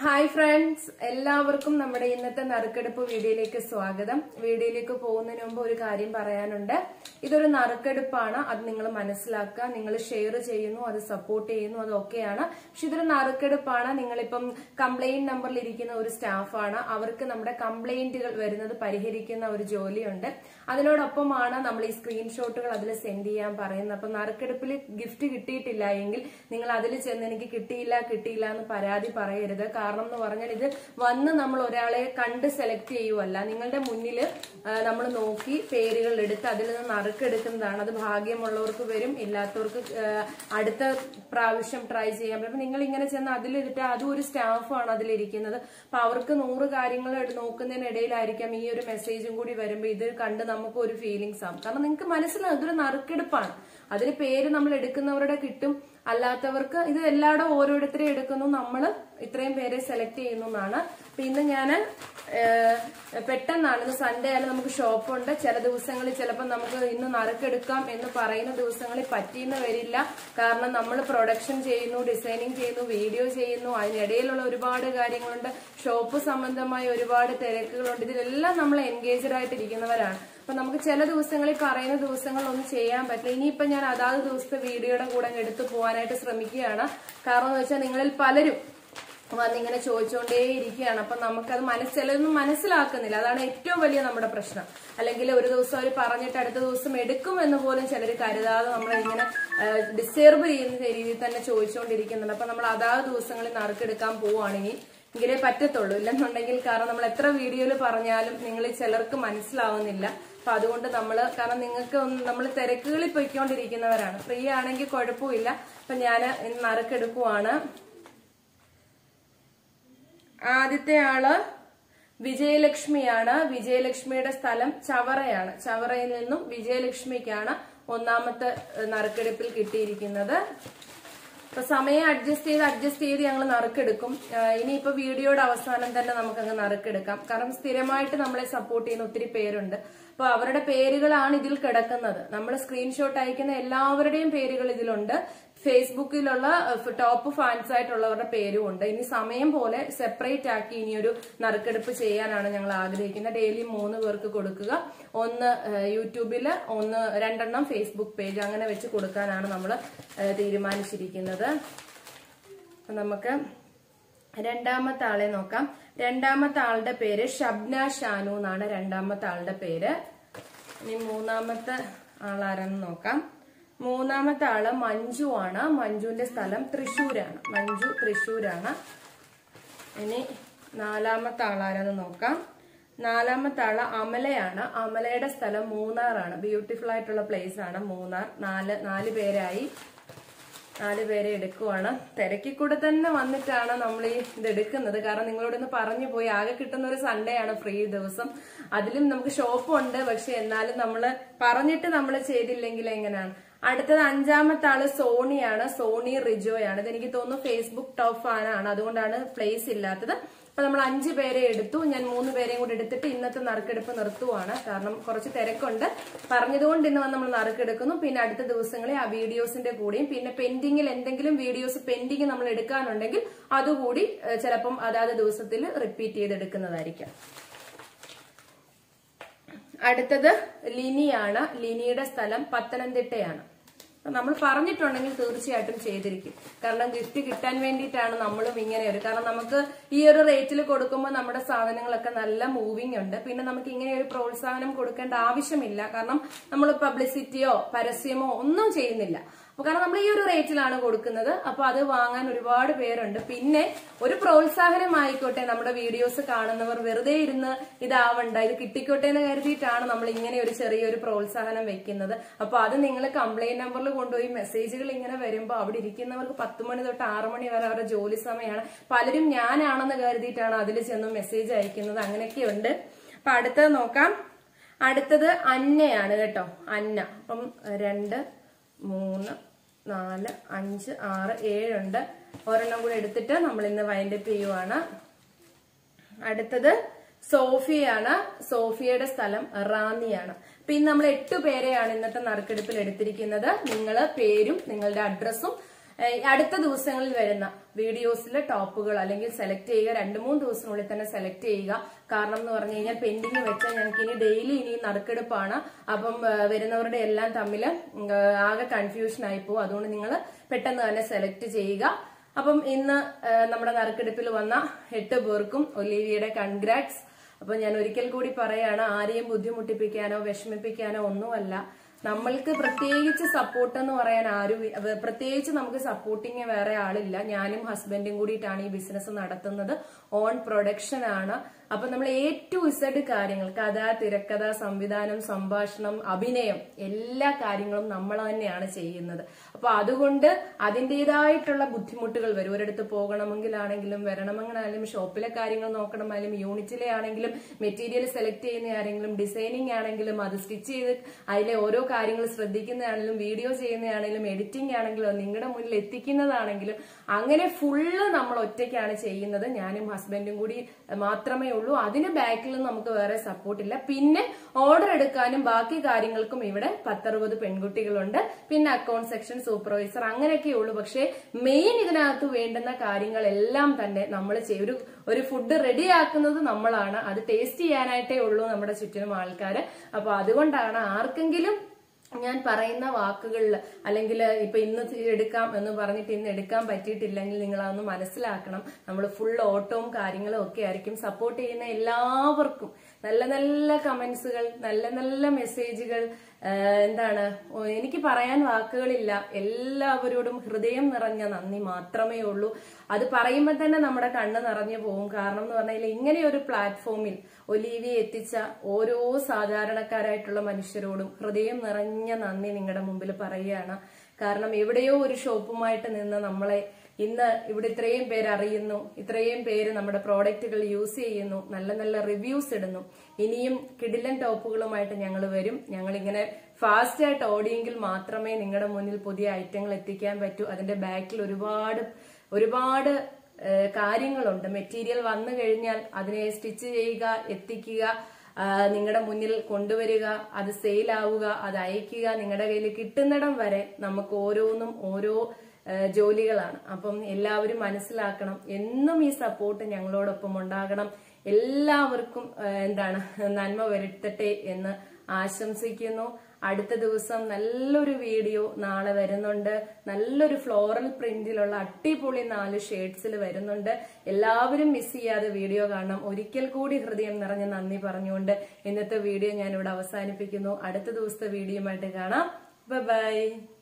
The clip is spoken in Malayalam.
ഹായ് ഫ്രണ്ട്സ് എല്ലാവർക്കും നമ്മുടെ ഇന്നത്തെ നറുക്കെടുപ്പ് വീഡിയോയിലേക്ക് സ്വാഗതം വീഡിയോയിലേക്ക് പോകുന്നതിന് മുമ്പ് ഒരു കാര്യം പറയാനുണ്ട് ഇതൊരു നറുക്കെടുപ്പാണ് അത് നിങ്ങൾ മനസ്സിലാക്കുക നിങ്ങൾ ഷെയർ ചെയ്യുന്നു അത് സപ്പോർട്ട് ചെയ്യുന്നു അതൊക്കെയാണ് പക്ഷെ ഇതൊരു നറുക്കെടുപ്പാണ് നിങ്ങളിപ്പം കംപ്ലൈന്റ് നമ്പറിൽ ഇരിക്കുന്ന ഒരു സ്റ്റാഫാണ് അവർക്ക് നമ്മുടെ കംപ്ലൈന്റുകൾ വരുന്നത് പരിഹരിക്കുന്ന ഒരു ജോലിയുണ്ട് അതിനോടൊപ്പമാണ് നമ്മൾ ഈ സ്ക്രീൻഷോട്ടുകൾ അതിൽ സെൻഡ് ചെയ്യാൻ പറയുന്നത് അപ്പൊ നറുക്കെടുപ്പിൽ ഗിഫ്റ്റ് കിട്ടിയിട്ടില്ല എങ്കിൽ നിങ്ങൾ അതിൽ ചെന്ന് എനിക്ക് കിട്ടിയില്ല കിട്ടിയില്ല എന്ന് പരാതി പറയരുത് കാരണം എന്ന് പറഞ്ഞാൽ ഇത് വന്ന് നമ്മൾ ഒരാളെ കണ്ട് സെലക്ട് ചെയ്യുമല്ല നിങ്ങളുടെ മുന്നിൽ നമ്മൾ നോക്കി പേരുകൾ എടുത്ത് അതിൽ നിന്ന് നറുക്കെടുക്കുന്നതാണ് അത് ഭാഗ്യമുള്ളവർക്ക് വരും ഇല്ലാത്തവർക്ക് ആ, അടുത്ത പ്രാവശ്യം ട്രൈ ചെയ്യാൻ പറ്റും അപ്പൊ നിങ്ങൾ ഇങ്ങനെ ചെന്ന് അതിലിട്ട് അതും ഒരു സ്റ്റാഫാണ് അതിലിരിക്കുന്നത് അപ്പൊ അവർക്ക് നൂറ് കാര്യങ്ങൾ എടു- നോക്കുന്നതിനിടയിലായിരിക്കാം ഈ ഒരു മെസ്സേജും കൂടി വരുമ്പോൾ ഇത് കണ്ട് നമുക്ക് ഒരു ഫീലിങ്സ് ആവും കാരണം നിങ്ങൾക്ക് മനസ്സിലാവും ഇതൊരു നറുക്കെടുപ്പാണ് അതിൽ പേര് നമ്മൾ എടുക്കുന്നവരുടെ കിട്ടും അല്ലാത്തവർക്ക് ഇത് എല്ലായിടും ഓരോരുത്തരെയും എടുക്കുന്നു നമ്മൾ ഇത്രയും പേരെ സെലക്ട് ചെയ്യുന്നു എന്നാണ് അപ്പൊ ഇന്ന് ഞാൻ പെട്ടെന്നാണ് ഇന്ന് സൺഡേ ആയാലും നമുക്ക് ഷോപ്പുണ്ട് ചില ദിവസങ്ങളിൽ ചിലപ്പോൾ നമുക്ക് ഇന്ന് നറുക്കെടുക്കാം എന്ന് പറയുന്ന ദിവസങ്ങളിൽ പറ്റിയെന്ന് വരില്ല കാരണം നമ്മൾ പ്രൊഡക്ഷൻ ചെയ്യുന്നു ഡിസൈനിങ് ചെയ്യുന്നു വീഡിയോ ചെയ്യുന്നു അതിനിടയിലുള്ള ഒരുപാട് കാര്യങ്ങളുണ്ട് ഷോപ്പ് സംബന്ധമായ ഒരുപാട് തിരക്കുകളുണ്ട് ഇതിലെല്ലാം നമ്മൾ എൻഗേജഡ് ആയിട്ടിരിക്കുന്നവരാണ് അപ്പൊ നമുക്ക് ചില ദിവസങ്ങളിൽ പറയുന്ന ദിവസങ്ങളൊന്നും ചെയ്യാൻ പറ്റില്ല ഇനിയിപ്പോ ഞാൻ അതാത് ദിവസത്തെ വീഡിയോയുടെ കൂടെ അങ്ങ് എടുത്തു പോകാനായിട്ട് ശ്രമിക്കുകയാണ് കാരണം എന്ന് വെച്ചാൽ നിങ്ങളിൽ പലരും വന്നിങ്ങനെ ചോദിച്ചുകൊണ്ടേ ഇരിക്കുകയാണ് അപ്പൊ നമുക്കത് മനസ്സ് ചിലതൊന്നും മനസ്സിലാക്കുന്നില്ല അതാണ് ഏറ്റവും വലിയ നമ്മുടെ പ്രശ്നം അല്ലെങ്കിൽ ഒരു ദിവസം അവർ പറഞ്ഞിട്ട് അടുത്ത ദിവസം എടുക്കും എന്ന് പോലും ചിലർ കരുതാതെ നമ്മളെ ഇങ്ങനെ ഡിസ്റ്റർബ് ചെയ്യുന്ന രീതിയിൽ തന്നെ ചോദിച്ചുകൊണ്ടിരിക്കുന്നുണ്ട് അപ്പൊ നമ്മൾ അതാത് ദിവസങ്ങളിൽ നറുക്കെടുക്കാൻ പോവുകയാണെങ്കിൽ എങ്കിലേ പറ്റത്തുള്ളൂ ഇല്ലെന്നുണ്ടെങ്കിൽ കാരണം നമ്മൾ എത്ര വീഡിയോയിൽ പറഞ്ഞാലും നിങ്ങൾ ചിലർക്ക് മനസ്സിലാവുന്നില്ല അപ്പൊ അതുകൊണ്ട് നമ്മൾ കാരണം നിങ്ങൾക്ക് നമ്മൾ തിരക്കുകളിൽ പൊയ്ക്കൊണ്ടിരിക്കുന്നവരാണ് ഫ്രീ ആണെങ്കിൽ കുഴപ്പമില്ല അപ്പൊ ഞാൻ ഇന്ന് നറുക്കെടുക്കുവാണ് ആദ്യത്തെ ആള് വിജയലക്ഷ്മിയാണ് വിജയലക്ഷ്മിയുടെ സ്ഥലം ചവറയാണ് ചവറയിൽ നിന്നും വിജയലക്ഷ്മിക്കാണ് ഒന്നാമത്തെ ഏഹ്, നറുക്കെടുപ്പിൽ കിട്ടിയിരിക്കുന്നത് അപ്പൊ സമയം അഡ്ജസ്റ്റ് ചെയ്ത് അഡ്ജസ്റ്റ് ചെയ്ത് ഞങ്ങൾ നറുക്കെടുക്കും ആഹ് ഇനിയിപ്പോ വീഡിയോയുടെ അവസാനം തന്നെ നമുക്ക് അങ്ങ് നറുക്കെടുക്കാം കാരണം സ്ഥിരമായിട്ട് നമ്മളെ സപ്പോർട്ട് ചെയ്യുന്ന ഒത്തിരി പേരുണ്ട് അപ്പൊ അവരുടെ പേരുകളാണ് ഇതിൽ കിടക്കുന്നത് നമ്മൾ സ്ക്രീൻഷോട്ട് അയക്കുന്ന എല്ലാവരുടെയും പേരുകൾ ഇതിലുണ്ട് ഫേസ്ബുക്കിലുള്ള അഹ് ടോപ്പ് ഫാൻസ് ആയിട്ടുള്ളവരുടെ പേരും ഉണ്ട് ഇനി സമയം പോലെ സെപ്പറേറ്റ് ആക്കി ഇനി ഒരു നറുക്കെടുപ്പ് ചെയ്യാനാണ് ഞങ്ങൾ ആഗ്രഹിക്കുന്നത് ഡെയിലി മൂന്ന് പേർക്ക് കൊടുക്കുക ഒന്ന് ഏഹ്, യൂട്യൂബില് ഒന്ന് രണ്ടെണ്ണം ഫേസ്ബുക്ക് പേജ് അങ്ങനെ വെച്ച് കൊടുക്കാനാണ് നമ്മൾ തീരുമാനിച്ചിരിക്കുന്നത് അപ്പൊ നമുക്ക് രണ്ടാമത്തെ ആളെ നോക്കാം രണ്ടാമത്തെ ആളുടെ പേര് ഷബ്ന ഷാനു എന്നാണ് രണ്ടാമത്തെ ആളുടെ പേര് ഇനി മൂന്നാമത്തെ ആളാരെന്ന് നോക്കാം മൂന്നാമത്തെ ആള് മഞ്ജു ആണ് മഞ്ജുവിന്റെ സ്ഥലം തൃശ്ശൂരാണ് മഞ്ജു തൃശ്ശൂരാണ് ഇനി നാലാമത്തെ ആളാരെന്ന് നോക്കാം നാലാമത്തെ ആള് അമലയാണ് അമലയുടെ സ്ഥലം മൂന്നാറാണ് ബ്യൂട്ടിഫുൾ ആയിട്ടുള്ള പ്ലേസ് ആണ് മൂന്നാർ നാല് നാല് പേരായി നാല് പേരെ എടുക്കുവാണ് തിരക്കിൽ കൂടെ തന്നെ വന്നിട്ടാണ് നമ്മൾ ഈ ഇത് എടുക്കുന്നത് കാരണം നിങ്ങളോട് ഇന്ന് പറഞ്ഞു പോയി ആകെ കിട്ടുന്ന ഒരു സൺഡേ ആണ് ഫ്രീ ദിവസം അതിലും നമുക്ക് ഷോപ്പുണ്ട് പക്ഷെ എന്നാലും നമ്മൾ പറഞ്ഞിട്ട് നമ്മൾ ചെയ്തില്ലെങ്കിൽ എങ്ങനെയാണ് അടുത്തത് അഞ്ചാമത്തെ ആള് സോണിയാണ് സോണി റിജോയാണ് ഇത് എനിക്ക് തോന്നുന്നു ഫേസ്ബുക്ക് ടോപ്പ് ഫാനാണ് അതുകൊണ്ടാണ് പ്ലേസ് ഇല്ലാത്തത് അപ്പൊ നമ്മൾ അഞ്ചു പേരെ എടുത്തു ഞാൻ മൂന്ന് പേരെയും കൂടി എടുത്തിട്ട് ഇന്നത്തെ നറുക്കെടുപ്പ് നിർത്തുവാണ് കാരണം കുറച്ച് തിരക്കുണ്ട് പറഞ്ഞതുകൊണ്ട് ഇന്ന് വന്ന് നമ്മൾ നറുക്കെടുക്കുന്നു പിന്നെ അടുത്ത ദിവസങ്ങളിൽ ആ വീഡിയോസിന്റെ കൂടെയും പിന്നെ പെൻഡിങ്ങിൽ എന്തെങ്കിലും വീഡിയോസ് പെൻഡിങ് നമ്മൾ എടുക്കാനുണ്ടെങ്കിൽ അതുകൂടി ഏഹ്, ചിലപ്പം അതാത് ദിവസത്തിൽ റിപ്പീറ്റ് ചെയ്തെടുക്കുന്നതായിരിക്കാം അടുത്തത് ലിനിയാണ് ലിനിയുടെ സ്ഥലം പത്തനംതിട്ടയാണ് അപ്പൊ നമ്മൾ പറഞ്ഞിട്ടുണ്ടെങ്കിൽ തീർച്ചയായിട്ടും ചെയ്തിരിക്കും കാരണം ഗിഫ്റ്റ് കിട്ടാൻ വേണ്ടിയിട്ടാണ് നമ്മളും ഇങ്ങനെ ഒരു കാരണം നമുക്ക് ഈ ഒരു റേറ്റിൽ കൊടുക്കുമ്പോൾ നമ്മുടെ സാധനങ്ങളൊക്കെ നല്ല മൂവിങ് ഉണ്ട് പിന്നെ നമുക്ക് ഇങ്ങനെ ഒരു പ്രോത്സാഹനം കൊടുക്കേണ്ട ആവശ്യമില്ല കാരണം നമ്മൾ പബ്ലിസിറ്റിയോ പരസ്യമോ ഒന്നും ചെയ്യുന്നില്ല അപ്പൊ കാരണം നമ്മൾ ഈ ഒരു റേറ്റിലാണ് കൊടുക്കുന്നത് അപ്പൊ അത് വാങ്ങാൻ ഒരുപാട് പേരുണ്ട് പിന്നെ ഒരു പ്രോത്സാഹനമായിക്കോട്ടെ നമ്മുടെ വീഡിയോസ് കാണുന്നവർ വെറുതെ ഇരുന്ന് ഇതാവണ്ട ഇത് കിട്ടിക്കോട്ടെ എന്ന് കരുതിയിട്ടാണ് നമ്മൾ ഇങ്ങനെ ഒരു ചെറിയൊരു പ്രോത്സാഹനം വെക്കുന്നത് അപ്പൊ അത് നിങ്ങൾ കംപ്ലൈന്റ് നമ്പറിൽ കൊണ്ടുപോയി മെസ്സേജുകൾ ഇങ്ങനെ വരുമ്പോൾ അവിടെ ഇരിക്കുന്നവർക്ക് പത്ത് മണി തൊട്ട് ആറ് മണി വരെ അവരുടെ ജോലി സമയമാണ് പലരും ഞാനാണെന്ന് കരുതിയിട്ടാണ് അതിൽ ചെന്ന് മെസ്സേജ് അയക്കുന്നത് അങ്ങനെയൊക്കെയുണ്ട് അപ്പൊ അടുത്തത് നോക്കാം അടുത്തത് അന്നയാണ് കേട്ടോ അന്ന അപ്പം രണ്ട് മൂന്ന് നാല് അഞ്ച് ആറ് ഏഴുണ്ട് ഒരെണ്ണം കൂടെ എടുത്തിട്ട് നമ്മൾ ഇന്ന് വൈൻഡപ്പ് ചെയ്യുവാണ് അടുത്തത് സോഫിയാണ് സോഫിയയുടെ സ്ഥലം റാന്നിയാണ് അപ്പൊ ഇന്ന് നമ്മൾ എട്ട് പേരെയാണ് ഇന്നത്തെ നറുക്കെടുപ്പിൽ എടുത്തിരിക്കുന്നത് നിങ്ങൾ പേരും നിങ്ങളുടെ അഡ്രസ്സും ഏഹ് അടുത്ത ദിവസങ്ങളിൽ വരുന്ന വീഡിയോസിലെ ടോപ്പുകൾ അല്ലെങ്കിൽ സെലക്ട് ചെയ്യുക രണ്ട് മൂന്ന് ദിവസത്തിനുള്ളിൽ തന്നെ സെലക്ട് ചെയ്യുക കാരണം എന്ന് പറഞ്ഞു കഴിഞ്ഞാൽ പെൻഡിങ് വെച്ചാൽ ഞങ്ങൾക്ക് ഇനി ഡെയിലി ഇനി നറുക്കെടുപ്പാണ് അപ്പം ഏഹ് വരുന്നവരുടെ എല്ലാം തമ്മിൽ ആകെ കൺഫ്യൂഷൻ ആയി പോകും അതുകൊണ്ട് നിങ്ങൾ പെട്ടെന്ന് തന്നെ സെലക്ട് ചെയ്യുക അപ്പം ഇന്ന് ഏഹ് നമ്മുടെ നറുക്കെടുപ്പിൽ വന്ന എട്ട് പേർക്കും ഒലീവിയുടെ കൺഗ്രാറ്റ്സ് അപ്പൊ ഞാൻ ഒരിക്കൽ കൂടി പറയാണ് ആരെയും ബുദ്ധിമുട്ടിപ്പിക്കാനോ വിഷമിപ്പിക്കാനോ ഒന്നുമല്ല നമ്മൾക്ക് പ്രത്യേകിച്ച് സപ്പോർട്ട് എന്ന് പറയാൻ ആരും ഇ- വേ- പ്രത്യേകിച്ച് നമുക്ക് സപ്പോർട്ടിങ് വേറെ ആളില്ല ഞാനും ഹസ്ബൻഡും കൂടിയിട്ടാണ് ഈ ബിസിനസ് നടത്തുന്നത് ഓൺ പ്രൊഡക്ഷൻ ആണ് അപ്പൊ നമ്മൾ എ ടു ഇസഡ് കാര്യങ്ങൾ കഥ തിരക്കഥ സംവിധാനം സംഭാഷണം അഭിനയം എല്ലാ കാര്യങ്ങളും നമ്മൾ തന്നെയാണ് ചെയ്യുന്നത് അപ്പൊ അതുകൊണ്ട് അതിൻ്റെതായിട്ടുള്ള ബുദ്ധിമുട്ടുകൾ വരും ഒരിടത്ത് പോകണമെങ്കിലാണെങ്കിലും വരണമെങ്കിലാണെങ്കിലും ഷോപ്പിലെ കാര്യങ്ങൾ നോക്കണമായാലും യൂണിറ്റിലെ ആണെങ്കിലും മെറ്റീരിയൽ സെലക്ട് ചെയ്യുന്ന ആരെങ്കിലും ഡിസൈനിങ് ആണെങ്കിലും അത് സ്റ്റിച്ച് ചെയ്ത് അതിലെ ഓരോ കാര്യങ്ങൾ ശ്രദ്ധിക്കുന്നതാണെങ്കിലും വീഡിയോ ചെയ്യുന്നതാണെങ്കിലും എഡിറ്റിംഗ് ആണെങ്കിലും നിങ്ങളുടെ മുന്നിൽ എത്തിക്കുന്നതാണെങ്കിലും അങ്ങനെ ഫുള്ള് നമ്മൾ ഒറ്റയ്ക്കാണ് ചെയ്യുന്നത് ഞാനും ഹസ്ബൻഡും കൂടി മാത്രമേ ഉള്ളൂ അതിന് ബാക്കിൽ നമുക്ക് വേറെ സപ്പോർട്ട് ഇല്ല പിന്നെ ഓർഡർ എടുക്കാനും ബാക്കി കാര്യങ്ങൾക്കും ഇവിടെ പത്തറുപത് പെൺകുട്ടികളുണ്ട് പിന്നെ അക്കൗണ്ട് സെക്ഷൻ സൂപ്പർവൈസർ അങ്ങനെയൊക്കെ ഉള്ളൂ പക്ഷേ മെയിൻ ഇതിനകത്ത് വേണ്ടുന്ന കാര്യങ്ങളെല്ലാം തന്നെ നമ്മൾ ചെയ്യും ഒരു ഒരു ഫുഡ് റെഡിയാക്കുന്നത് നമ്മളാണ് അത് ടേസ്റ്റ് ചെയ്യാനായിട്ടേ ഉള്ളൂ നമ്മുടെ ചുറ്റിനും ആൾക്കാര് അപ്പൊ അതുകൊണ്ടാണ് ആർക്കെങ്കിലും ഞാൻ പറയുന്ന വാക്കുകളിൽ അല്ലെങ്കിൽ ഇപ്പൊ ഇന്ന് എടുക്കാം എന്ന് പറഞ്ഞിട്ട് ഇന്ന് എടുക്കാൻ പറ്റിയിട്ടില്ലെങ്കിൽ നിങ്ങൾ അതൊന്ന് മനസ്സിലാക്കണം നമ്മൾ ഫുൾ ഓട്ടവും കാര്യങ്ങളും ഒക്കെ ആയിരിക്കും സപ്പോർട്ട് ചെയ്യുന്ന എല്ലാവർക്കും നല്ല നല്ല കമന്റ്സുകൾ നല്ല നല്ല മെസ്സേജുകൾ എന്താണ് ഓ, എനിക്ക് പറയാൻ വാക്കുകളില്ല എല്ലാവരോടും ഹൃദയം നിറഞ്ഞ നന്ദി മാത്രമേ ഉള്ളൂ അത് പറയുമ്പോൾ തന്നെ നമ്മുടെ കണ്ണ് നിറഞ്ഞു പോകും കാരണം എന്ന് പറഞ്ഞാൽ ഇങ്ങനെ ഒരു പ്ലാറ്റ്ഫോമിൽ ഒലീവി എത്തിച്ച ഓരോ സാധാരണക്കാരായിട്ടുള്ള മനുഷ്യരോടും ഹൃദയം നിറഞ്ഞ നന്ദി നിങ്ങളുടെ മുമ്പിൽ പറയുകയാണ് കാരണം എവിടെയോ ഒരു ഷോപ്പുമായിട്ട് നിന്ന് നമ്മളെ ഇന്ന് ഇവിടെ ഇത്രയും പേര് അറിയുന്നു ഇത്രയും പേര് നമ്മുടെ പ്രോഡക്റ്റുകൾ യൂസ് ചെയ്യുന്നു നല്ല നല്ല റിവ്യൂസ് ഇടുന്നു ഇനിയും കിടിലൻ ടോപ്പുകളുമായിട്ട് ഞങ്ങൾ വരും ഞങ്ങൾ ഇങ്ങനെ ഫാസ്റ്റ് ആയിട്ട് ഓടിയെങ്കിൽ മാത്രമേ നിങ്ങളുടെ മുന്നിൽ പുതിയ ഐറ്റങ്ങൾ എത്തിക്കാൻ പറ്റൂ അതിന്റെ ബാക്കിൽ ഒരുപാട് ഒരുപാട് ഏഹ്, കാര്യങ്ങളുണ്ട് മെറ്റീരിയൽ വന്നു കഴിഞ്ഞാൽ അതിനെ സ്റ്റിച്ച് ചെയ്യുക എത്തിക്കുക നിങ്ങളുടെ മുന്നിൽ കൊണ്ടുവരിക അത് സെയിൽ ആവുക അത് അയക്കുക നിങ്ങളുടെ കയ്യിൽ കിട്ടുന്നിടം വരെ നമുക്ക് ഓരോന്നും ഓരോ ഏഹ് ജോലികളാണ് അപ്പം എല്ലാവരും മനസ്സിലാക്കണം എന്നും ഈ സപ്പോർട്ട് ഞങ്ങളോടൊപ്പം ഉണ്ടാകണം എല്ലാവർക്കും ഏഹ് എന്താണ് നന്മ വരുത്തട്ടെ എന്ന് ആശംസിക്കുന്നു അടുത്ത ദിവസം നല്ലൊരു വീഡിയോ നാളെ വരുന്നുണ്ട് നല്ലൊരു ഫ്ലോറൽ പ്രിന്റിലുള്ള അടിപൊളി നാല് ഷെയ്ഡ്സിൽ വരുന്നുണ്ട് എല്ലാവരും മിസ് ചെയ്യാതെ വീഡിയോ കാണണം ഒരിക്കൽ കൂടി ഹൃദയം നിറഞ്ഞ നന്ദി പറഞ്ഞുകൊണ്ട് ഇന്നത്തെ വീഡിയോ ഞാൻ ഇവിടെ അവസാനിപ്പിക്കുന്നു അടുത്ത ദിവസത്തെ വീഡിയോയുമായിട്ട് കാണാം ബൈ